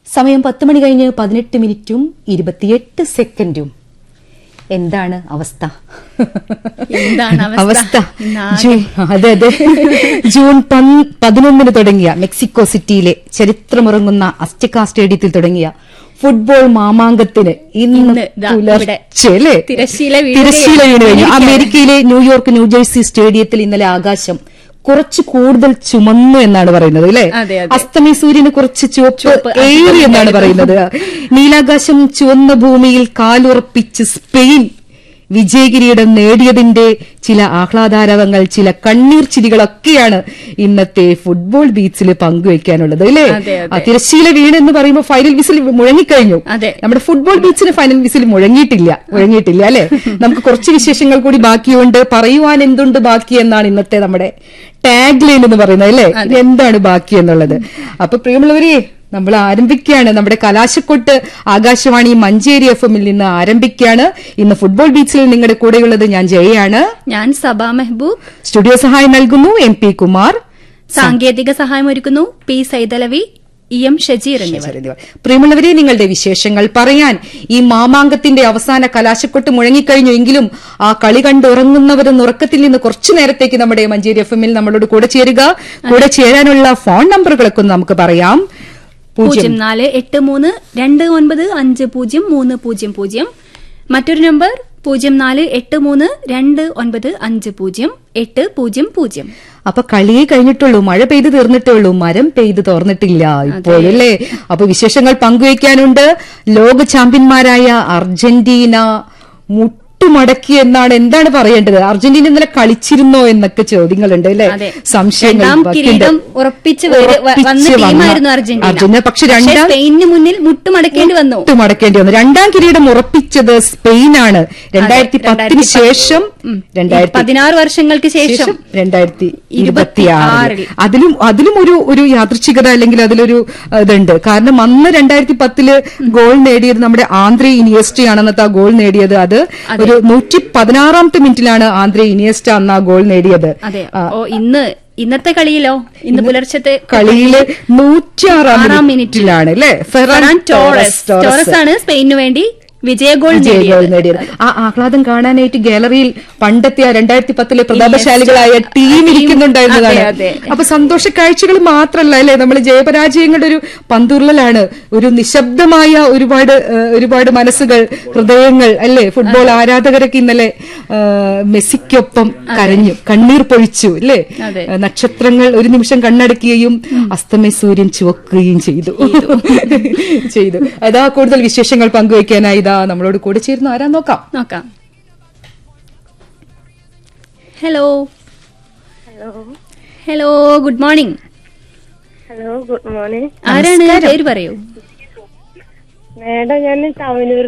സമയം പത്ത് മണി കഴിഞ്ഞ് പതിനെട്ട് മിനിറ്റും ഇരുപത്തിയെട്ട് സെക്കൻഡും എന്താണ് അവസ്ഥ എന്താണ് അവസ്ഥ? അവസ്ഥ ഇന്നാകെ- ജൂൺ അതെ അതെ ജൂൺ പൻ- പതിനൊന്നിന് തുടങ്ങിയ മെക്സിക്കോ സിറ്റിയിലെ ചരിത്രമുറങ്ങുന്ന അസ്റ്റിക്ക സ്റ്റേഡിയത്തിൽ തുടങ്ങിയ ഫുട്ബോൾ മാമാങ്കത്തിന് ഇന്ന് ഇന്ന് ദാ ഇവിടെ പുലർച്ചെ അല്ലേ? തിരശ്ശീല വീണ് തിരശ്ശീല വീണ് കഴിഞ്ഞു കഴിഞ്ഞു. അമേരിക്കയിലെ ന്യൂയോർക്ക് ന്യൂജേഴ്സി സ്റ്റേഡിയത്തിൽ ഇന്നലെ ആകാശം കുറച്ച് കൂടുതൽ ചുമന്നു എന്നാണ് പറയുന്നത് അല്ലേ അതെ, അതെ. അസ്തമയ സൂര്യന് കുറച്ച് ചുവപ്പ് ചുവപ്പ് ഏറി എന്നാണ് പറയുന്നത് നീലാകാശം ചുവന്ന ഭൂമിയിൽ കാലുറപ്പിച്ച് സ്പെയിൻ വിജയകിരീടം നേടിയതിന്റെ ചില ആഹ്ലാദാരവങ്ങൾ ചില കണ്ണീർ ചിരികളൊക്കെയാണ് ഇന്നത്തെ ഫുട്ബോൾ ബീച്ചിൽ പങ്കുവെക്കാനുള്ളത് അല്ലേ അതെ, അതെ. ആ തിരശ്ശീല വീണ് എന്ന് പറയുമ്പോൾ ഫൈനൽ വിസിൽ മുഴങ്ങിക്കഴിഞ്ഞു അതെ. നമ്മുടെ ഫുട്ബോൾ ബീച്ചിന് ഫൈനൽ വിസിൽ മുഴങ്ങിയിട്ടില്ല മുഴങ്ങിയിട്ടില്ല അല്ലെ നമുക്ക് കുറച്ച് വിശേഷങ്ങൾ കൂടി ബാക്കിയുണ്ട് പറയുവാൻ എന്തുണ്ട് ബാക്കി എന്നാണ് ഇന്നത്തെ നമ്മുടെ ടാഗ് ലൈൻ എന്ന് പറയുന്നത് അല്ലെ ഇനി എന്താണ് ബാക്കി എന്നുള്ളത് അപ്പൊ പ്രിയമുള്ളവരെ നമ്മൾ ആരംഭിക്കുകയാണ് നമ്മുടെ കലാശക്കൊട്ട് ആകാശവാണി മഞ്ചേരി എഫ് എമ്മിൽ നിന്ന് ആരംഭിക്കുകയാണ് ഇന്ന് ഫുട്ബോൾ ബീച്ചിൽ നിങ്ങളുടെ കൂടെയുള്ളത് ഞാൻ ജയയാണ് ഞാൻ സബാ മെഹബൂബ് സ്റ്റുഡിയോ സഹായം നൽകുന്നു എം പി കുമാർ സാങ്കേതിക സഹായം ഒരുക്കുന്നു P Saithalavi E M Shajeer എന്നിവർ എന്നിവർ. പ്രിയമുള്ളവരെ നിങ്ങളുടെ വിശേഷങ്ങൾ പറയാൻ ഈ മാമാങ്കത്തിന്റെ അവസാന കലാശക്കൊട്ട് മുഴങ്ങിക്കഴിഞ്ഞു എങ്കിലും ആ കളി കണ്ടുറങ്ങുന്നവരെന്ന് ഉറക്കത്തിൽ നിന്ന് കുറച്ചു നേരത്തേക്ക് നമ്മുടെ മഞ്ചേരി എഫ് എമ്മിൽ നമ്മളോട് കൂടെ ചേരുക കൂടെ ചേരാനുള്ള ഫോൺ നമ്പറുകളൊക്കെ ഒന്ന് നമുക്ക് പറയാം പൂജ്യം പൂജ്യം നാല് എട്ട് മൂന്ന് രണ്ട് ഒൻപത് അഞ്ച് പൂജ്യം മൂന്ന് പൂജ്യം പൂജ്യം മറ്റൊരു നമ്പർ പൂജ്യം നാല് എട്ട് മൂന്ന് രണ്ട് ഒൻപത് അഞ്ച് പൂജ്യം എട്ട് പൂജ്യം പൂജ്യം അപ്പൊ കളിയെ കഴിഞ്ഞിട്ടുള്ളൂ മഴ പെയ്ത് തീർന്നിട്ടേ ഉള്ളൂ മരം പെയ്ത് തോർന്നിട്ടില്ല ഇപ്പോഴല്ലേ അപ്പൊ വിശേഷങ്ങൾ പങ്കുവയ്ക്കാനുണ്ട് ലോക ചാമ്പ്യന്മാരായ അർജന്റീന മുട്ടുമടക്കി എന്നാണ് എന്താണ് പറയേണ്ടത് അർജന്റീന ഇന്നലെ കളിച്ചിരുന്നോ എന്നൊക്കെ ചോദ്യങ്ങളുണ്ട് അല്ലെ അതെ. സംശയങ്ങൾ രണ്ടാം ബാക്കിയുണ്ട്. കിരീടം ഉറപ്പിച്ച് വര- വ- വന്ന ഉറപ്പിച്ച് വന്ന ടീമായിരുന്നു അർജന്റീന അർജന്റീന പക്ഷെ പക്ഷേ രണ്ടാം സ്പെയിനിന് മുന്നിൽ മുട്ടുമടക്കേണ്ടി വന്നു മടക്കേണ്ടി വന്നു രണ്ടാം കിരീടം ഉറപ്പിച്ചത് സ്പെയിനാണ് രണ്ടായിരത്തി പത്തിന് ശേഷം രണ്ടായിരത്തി പതിനാറ് വർഷങ്ങൾക്ക് ശേഷം രണ്ടായിരത്തി ഇരുപത്തി ഇരുപത്തിയാറിൽ. അതിലും അതിലും ഒരു ഒരു യാദൃച്ഛികത അല്ലെങ്കിൽ അതിലൊരു അഹ്, ഇതുണ്ട് കാരണം അന്ന് രണ്ടായിരത്തി പത്തില് ഗോൾ നേടിയത് നമ്മുടെ ആന്ധ്ര ഇനിയസ്റ്റ് ആണ് അന്നത്തെ ആ ഗോൾ നേടിയത് അത് ഒരു നൂറ്റി പതിനാറാമത്തെ മിനിറ്റിലാണ് ആന്ധ്ര ഇനിയസ്റ്റ അന്ന് ആ ഗോൾ നേടിയത് അതെ ഓ ഇന്ന് ഇന്നത്തെ കളിയിലോ ഇന്ന് പുലർച്ചത്തെ കളിയില് നൂറ്റിയാറാം ആറാം മിനിറ്റിലാണ് അല്ലേ ഫെറാൻ ടോറസ് ടോറസ് ആണ് സ്പെയിനു വേണ്ടി വിജയ ഗോൾ വിജയ ഗോൾ നേടിയത് നേടിയത് ആ ആഹ്ലാദം കാണാനായിട്ട് ഗാലറിയിൽ പണ്ടത്തെ ആ രണ്ടായിരത്തി പത്തിലെ പ്രതാപശാലികളായ ടീം ഇരിക്കുന്നുണ്ടായിരുന്നതാണ് അതെ, അതെ. അപ്പൊ സന്തോഷ കാഴ്ചകൾ മാത്രല്ല അല്ലെ നമ്മൾ ജയപരാജയങ്ങളുടെ ഒരു പന്തുരുളലാണ് ഒരു നിശബ്ദമായ ഒരുപാട് ഏഹ്, ഒരുപാട് മനസ്സുകൾ ഹൃദയങ്ങൾ അല്ലെ ഫുട്ബോൾ ആരാധകരൊക്കെ ഇന്നലെ ഏഹ്, മെസ്സിക്കൊപ്പം കരഞ്ഞു കണ്ണീർ പൊഴിച്ചു അല്ലേ അതെ. ഏഹ്, നക്ഷത്രങ്ങൾ ഒരു നിമിഷം കണ്ണടക്കുകയും അസ്തമയ സൂര്യൻ ചുവക്കുകയും ചെയ്തു ചെയ്തു അതാ കൂടുതൽ വിശേഷങ്ങൾ പങ്കുവയ്ക്കാനായി ഇതാ നമ്മളോട് കൂടെ ചേരുന്ന ആരാ നോക്കാം നോക്കാം hello hello hello good morning hello good morning ആരാണ് പേര് പറയൂ മേഡം ഞാൻ തവനൂർ